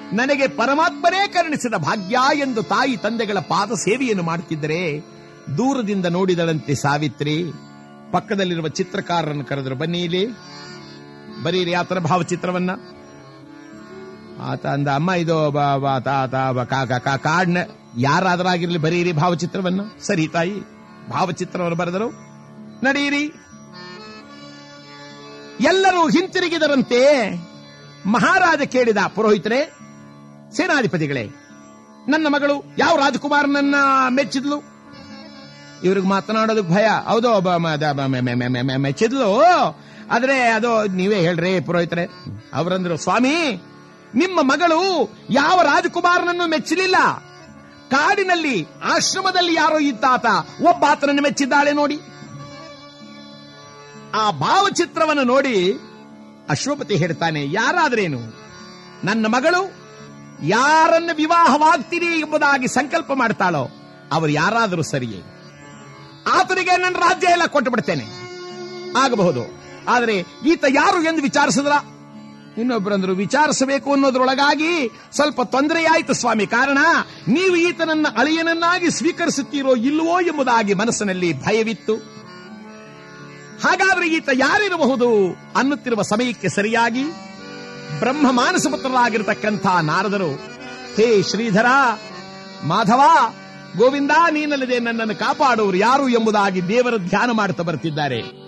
ನನಗೆ ಪರಮಾತ್ಮನೇ ಕರುಣಿಸಿದ ಭಾಗ್ಯ ಎಂದು ತಾಯಿ ತಂದೆಗಳ ಪಾದ ಸೇವೆಯನ್ನು ಮಾಡುತ್ತಿದ್ದರೆ ದೂರದಿಂದ ನೋಡಿದಳಂತೆ ಸಾವಿತ್ರಿ ಪಕ್ಕದಲ್ಲಿರುವ ಚಿತ್ರಕಾರರನ್ನು ಕರೆದರು ಬನ್ನಿ ಇಲ್ಲಿ ಬರೀರಿ ಆತನ ಭಾವಚಿತ್ರವನ್ನ ಆತ ಅಂದ ಅಮ್ಮ ಇದು ಬ- ಬ- ತಾ- ತಾ- ಬ- ಕಾ- ಕಾ- ಕಾ- ಕಾಡ್ನ ಯಾರಾದರಾಗಿರ್ಲಿ ಬರೀರಿ ಭಾವಚಿತ್ರವನ್ನ ಸರಿ ತಾಯಿ ಭಾವಚಿತ್ರವನ್ನು ಬರೆದರು ನಡೆಯಿರಿ ಎಲ್ಲರೂ ಹಿಂತಿರುಗಿದರಂತೆ ಮಹಾರಾಜ ಕೇಳಿದ ಪುರೋಹಿತರೇ ಸೇನಾಧಿಪತಿಗಳೇ ನನ್ನ ಮಗಳು ಯಾವ ರಾಜಕುಮಾರನನ್ನ ಮೆಚ್ಚಿದ್ಲು ಇವ್ರಿಗೆ ಮಾತನಾಡೋದಕ್ಕೆ ಭಯ ಹೌದು ಬ- ಮ- ದ- ಬ- ಮೆ- ಮೆ- ಮೆ- ಮೆ- ಮೆ- ಮೆಚ್ಚಿದ್ಲು ಆದ್ರೆ ಅದು ನೀವೇ ಹೇಳ್ರಿ ಪುರೋಹಿತರೆ ಅವರಂದ್ರು ಸ್ವಾಮಿ ನಿಮ್ಮ ಮಗಳು ಯಾವ ರಾಜಕುಮಾರನನ್ನು ಮೆಚ್ಚಲಿಲ್ಲ ಕಾಡಿನಲ್ಲಿ ಆಶ್ರಮದಲ್ಲಿ ಯಾರೋ ಇದ್ದಾತ ಒಬ್ಬ ಆತನನ್ನು ಮೆಚ್ಚಿದ್ದಾಳೆ ನೋಡಿ ಆ ಭಾವಚಿತ್ರವನ್ನು ನೋಡಿ ಅಶ್ವಪತಿ ಹೇಳ್ತಾನೆ ಯಾರಾದ್ರೇನು ನನ್ನ ಮಗಳು ಯಾರನ್ನ ವಿವಾಹವಾಗ್ತೀನಿ ಎಂಬುದಾಗಿ ಸಂಕಲ್ಪ ಮಾಡ್ತಾಳೋ ಅವರು ಯಾರಾದರೂ ಸರಿಯೇ ಆತನಿಗೆ ನನ್ನ ರಾಜ್ಯ ಎಲ್ಲ ಕೊಟ್ಟು ಬಿಡ್ತೇನೆ ಆಗಬಹುದು ಆದರೆ ಈತ ಯಾರು ಎಂದು ವಿಚಾರಿಸಿದ್ರ ಇನ್ನೊಬ್ಬರಂದ್ರು ವಿಚಾರಿಸಬೇಕು ಅನ್ನೋದ್ರೊಳಗಾಗಿ ಸ್ವಲ್ಪ ತೊಂದರೆಯಾಯಿತು ಸ್ವಾಮಿ ಕಾರಣ ನೀವು ಈತನನ್ನ ಅಳಿಯನನ್ನಾಗಿ ಸ್ವೀಕರಿಸುತ್ತೀರೋ ಇಲ್ಲವೋ ಎಂಬುದಾಗಿ ಮನಸ್ಸಿನಲ್ಲಿ ಭಯವಿತ್ತು ಹಾಗಾದ್ರೆ ಈತ ಯಾರಿರಬಹುದು ಅನ್ನುತ್ತಿರುವ ಸಮಯಕ್ಕೆ ಸರಿಯಾಗಿ ಬ್ರಹ್ಮ ಮಾನಸ ಪುತ್ರರಾಗಿರತಕ್ಕಂಥ ನಾರದರು ಹೇ ಶ್ರೀಧರ ಮಾಧವ ಗೋವಿಂದ ನೀನಲ್ಲದೆ ನನ್ನನ್ನು ಕಾಪಾಡುವರು ಯಾರು ಎಂಬುದಾಗಿ ದೇವರ ಧ್ಯಾನ ಮಾಡುತ್ತಾ ಬರ್ತಿದ್ದಾರೆ